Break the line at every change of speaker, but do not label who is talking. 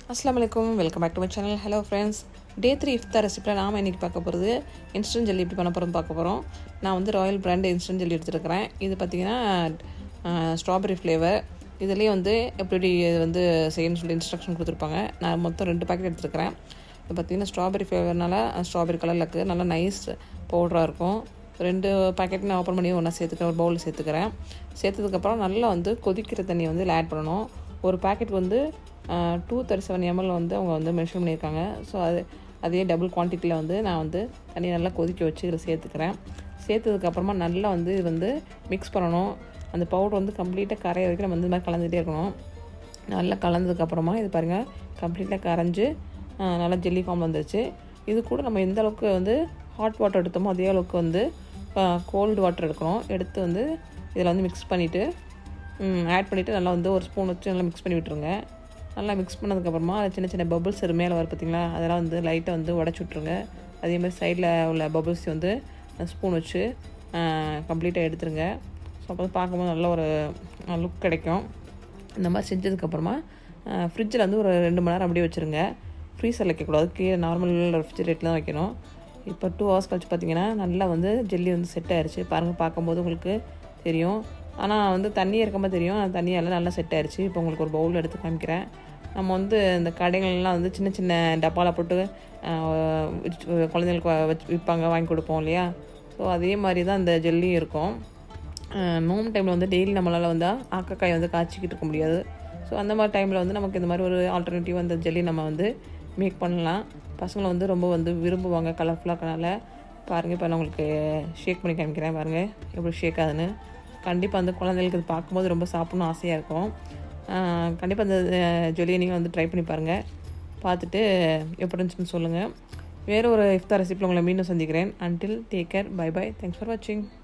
அஸ்லாம் வலைக்கம் welcome back to my channel hello friends day three இஃப்தார் ரெசிப்பியில் நாம் இன்றைக்கி பார்க்க போகிறது இன்ஸ்டன்ட் ஜெல்லி எப்படி பண்ண போகிறோம் பார்க்க போகிறோம் நான் வந்து ராயல் பிராண்ட் இன்ஸ்டன்ட் ஜெல்லி எடுத்துருக்கிறேன் இது பார்த்திங்கன்னா ஸ்ட்ராபெரி ஃப்ளேவர் இதுலேயே வந்து எப்படி இது வந்து செய்யணும்னு சொல்லி இன்ஸ்ட்ரக்ஷன் கொடுத்துருப்பாங்க நான் மொத்தம் ரெண்டு பேக்கெட் எடுத்துருக்கிறேன் இது பார்த்திங்கன்னா ஸ்ட்ராபெரி ஃப்ளேவர்னால ஸ்ட்ராபெரி கலரில் இருக்குது நல்லா நைஸ் பவுடராக இருக்கும் ரெண்டு பேக்கெட் நான் ஓப்பன் பண்ணி ஒன்றா சேர்த்துக்கிறேன் ஒரு பவுலில் சேர்த்துக்கிறேன் சேர்த்ததுக்கப்புறம் நல்லா வந்து கொதிக்கிற தண்ணியை வந்து இதில் ஆட் பண்ணணும் ஒரு பேக்கெட் வந்து டூ தேர்ட்டி செவன் எம்எல் வந்து அவங்க வந்து மென்ஷன் பண்ணியிருக்காங்க ஸோ அது அதே டபுள் குவான்டிட்டியில் வந்து நான் வந்து தண்ணி நல்லா கொதிக்க வச்சு இதில் சேர்த்துக்கிறேன் சேர்த்ததுக்கப்புறமா நல்லா வந்து இது வந்து மிக்ஸ் பண்ணணும் அந்த பவுடர் வந்து கம்ப்ளீட்டாக கரைய வரைக்கும் நம்ம வந்து இந்த மாதிரி கலந்துகிட்டே இருக்கணும் நல்லா கலந்ததுக்கப்புறமா இது பாருங்கள் கம்ப்ளீட்டாக கரைஞ்சி நல்லா ஜெல்லி ஃபார்ம் வந்துருச்சு இது கூட நம்ம எந்த அளவுக்கு வந்து ஹாட் வாட்டர் எடுத்தோமோ அதே அளவுக்கு வந்து கோல்டு வாட்டர் எடுக்கணும் எடுத்து வந்து இதில் வந்து மிக்ஸ் பண்ணிவிட்டு ஆட் பண்ணிவிட்டு நல்லா வந்து ஒரு ஸ்பூன் வச்சு நல்லா மிக்ஸ் பண்ணி விட்டுருங்க நல்லா மிக்ஸ் பண்ணதுக்கப்புறமா அது சின்ன சின்ன பபுள்ஸ் மேலே வரும் பார்த்திங்களா அதெல்லாம் வந்து லைட்டாக வந்து உடச்சி விட்ருங்க அதேமாதிரி சைடில் உள்ள பபுள்ஸ் வந்து ஸ்பூன் வச்சு கம்ப்ளீட்டாக எடுத்துருங்க ஸோ அப்போ பார்க்கும்போது நல்ல ஒரு லுக் கிடைக்கும் இந்த மாதிரி செஞ்சதுக்கப்புறமா ஃப்ரிட்ஜில் வந்து ஒரு ரெண்டு மணி நேரம் அப்படியே வச்சுருங்க ஃப்ரீசரில் வைக்கக்கூடாது கீழே நார்மல் ரெஃப்ரிஜரேட்டில் தான் வைக்கணும் இப்போ டூ ஹவர்ஸ் கழிச்சு பார்த்தீங்கன்னா நல்லா வந்து ஜெல்லி வந்து செட் ஆயிடுச்சு பாருங்கள் பார்க்கும்போது உங்களுக்கு தெரியும் ஆனால் வந்து தண்ணி இருக்கும்போது தெரியும் அந்த தண்ணியெல்லாம் நல்லா செட் ஆயிடுச்சு இப்போ உங்களுக்கு ஒரு பவுல் எடுத்து காமிக்கிறேன் நம்ம வந்து இந்த கடைகள்லாம் வந்து சின்ன சின்ன டப்பாவில் போட்டு குழந்தைங்களுக்கு வச்சு விற்பாங்க வாங்கி கொடுப்போம் இல்லையா ஸோ அதே மாதிரி தான் இந்த ஜெல்லியும் இருக்கும் நோம் டைமில் வந்து டெய்லி நம்மளால் வந்து ஆக்கக்காய் வந்து காய்ச்சிக்கிட்டு இருக்க முடியாது ஸோ அந்த மாதிரி டைமில் வந்து நமக்கு இந்த மாதிரி ஒரு ஆல்டர்னேட்டிவ் அந்த ஜெல்லி நம்ம வந்து மேக் பண்ணலாம் பசங்களை வந்து ரொம்ப வந்து விரும்புவாங்க கலர்ஃபுல்லாக இருக்கனால பாருங்கள் இப்போ நான் உங்களுக்கு ஷேக் பண்ணி காமிக்கிறேன் பாருங்கள் எப்படி ஷேக் ஆகுதுன்னு கண்டிப்பாக அந்த குழந்தைகளுக்கு இது பார்க்கும்போது ரொம்ப சாப்பிட்ணும் ஆசையாக இருக்கும் கண்டிப்பாக அந்த ஜொலியை நீங்கள் வந்து ட்ரை பண்ணி பாருங்கள் பார்த்துட்டு எப்படி இருந்துச்சுன்னு சொல்லுங்கள் வேறு ஒரு இஃப்தார் ரெசிப்பியில் உங்களை மீண்டும் சந்திக்கிறேன் until take care bye bye thanks for வாட்சிங்